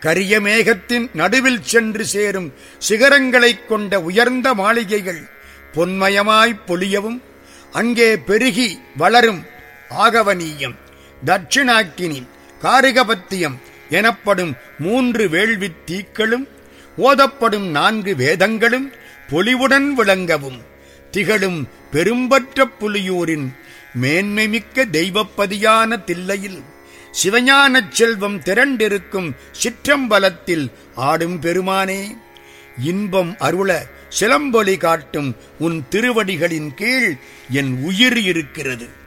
கரிய மேகத்தின் நடுவில் சென்று சேரும் சிகரங்களைக் கொண்ட உயர்ந்த மாளிகைகள் பொன்மயமாய்ப் பொலியவும் அங்கே பெருகி வளரும் ஆகவனீயம் தட்சிணாக்கினி காரிகபத்தியம் எனப்படும் மூன்று வேள்வித் தீக்களும் ஓதப்படும் நான்கு வேதங்களும் பொலிவுடன் விளங்கவும் திகழும் பெரும்பற்ற புலியூரின் மேன்மைமிக்க தெய்வப்பதியான தில்லையில் சிவஞானச் செல்வம் திரண்டிருக்கும் சிற்றம்பலத்தில் ஆடும் பெருமானே இன்பம் அருள சிலம்பொலி காட்டும் உன் திருவடிகளின் கீழ் என் உயிர் இருக்கிறது